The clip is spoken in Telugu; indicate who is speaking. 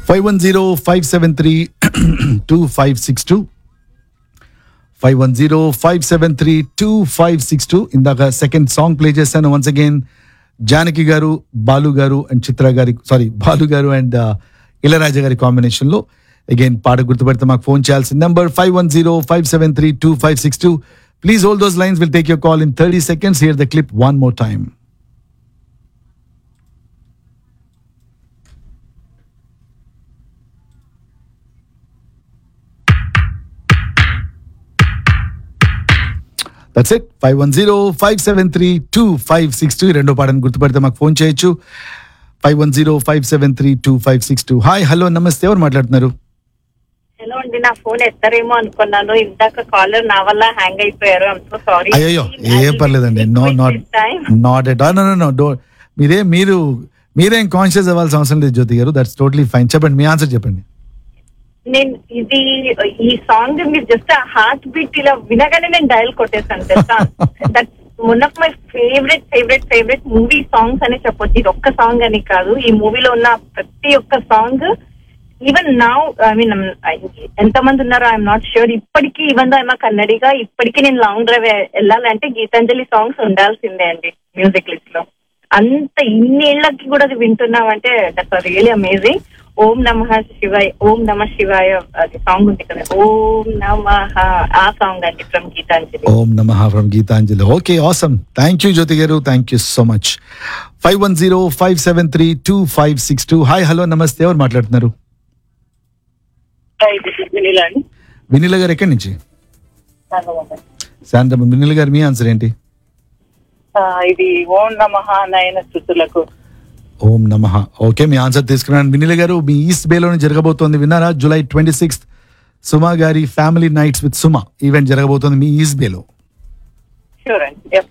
Speaker 1: five one zero five seven three two five six two five one zero five seven three two five six two ఇందాక సెకండ్ సాంగ్ ప్లే చేశాను వన్స్ అగైన్ జానకి గారు బాలు గారు అండ్ చిత్ర గారి సారీ బాలు గారు అండ్ ఇళరాజా గారి కాంబినేషన్లో అగైన్ పాట గుర్తుపెడితే మాకు ఫోన్ చేయాల్సిన number five one zero five seven three two five six two please hold those lines will take your call in thirty seconds hear the clip one more time that's it five one zero five seven three two five six two రెండో పాటను గుర్తుపెడితే మాకు ఫోన్ చేయొచ్చు five one zero five seven three two five six two hi hello నమస్తే ఎవరు మాట్లాడుతున్నారు
Speaker 2: హలో అండి నా ఫోన్ ఎత్తారేమో అనుకున్నాను ఇందాక కాలర్ నా వల్ల హ్యాంగ్ అయిపోయారు ఐమ్ సో సారీ
Speaker 1: అయ్యో ఏం పర్లేదండి no not not at no no no do మీరే మీరు మీరేం కాన్షియస్ అవ్వాల్సిన అవసరం లేదు జ్యోతి గారు దట్స్ టోటలీ ఫైన్ చెప్పండి మీ ఆన్సర్ చెప్పండి
Speaker 2: నేను ఇది ఈ సాంగ్ మీరు జస్ట్ హార్ట్ బీట్ ఇలా వినగానే నేను డయల్ కొట్టేసాను తెలుసా that one of my favourite favourite favourite movie songs అని చెప్పొచ్చు ఇది ఒక్క సాంగ్ అని కాదు ఈ మూవీలో ఉన్న ప్రతి ఒక్క song even now I mean ఎంత మంది ఉన్నారో ఐఎమ్ నాట్ ష్యూర్ ఇప్పటికీ ఈవెన్ దో ఐమా కన్నడిగా ఇప్పటికీ నేను లాంగ్ డ్రైవ్ వెళ్ళాలంటే గీతాంజలి సాంగ్స్ ఉండాల్సిందే అండి మ్యూజిక్ లిస్ట్ లో అంత ఇన్నేళ్లకి కూడా అది వింటున్నామంటే that's really amazing Om Nama Shivaya ఓం నమ శివాయ అది సాంగ్ ఉంది కదా ఓం నమ ఆ సాంగ్ అండి from Geetanjali
Speaker 1: Om Nama from Geetanjali okay awesome thank you Jyothi garu thank you so much five one zero five seven three two five six two hi hello నమస్తే ఎవరు మాట్లాడుతున్నారు
Speaker 2: వినిలా అండి
Speaker 1: వినీల గారు ఎక్కడి నుంచి శాంతమ్మ వినీల గారు మీ ఆన్సర్ ఏంటి
Speaker 3: ఆ, ఇది ఓం నమ నయన స్థుతులకు
Speaker 1: ఓం నమ ఓకే మీ ఆన్సర్ తీసుకున్నాను వినీల గారు మీ ఈస్ట్ బేలోనే జరగబోతోంది విన్నారా జూలై ట్వంటీ సిక్స్త్ సుమా గారి family nights with Suma event జరగబోతోంది మీ ఈస్ట్ బేలో
Speaker 3: షూర్ అండి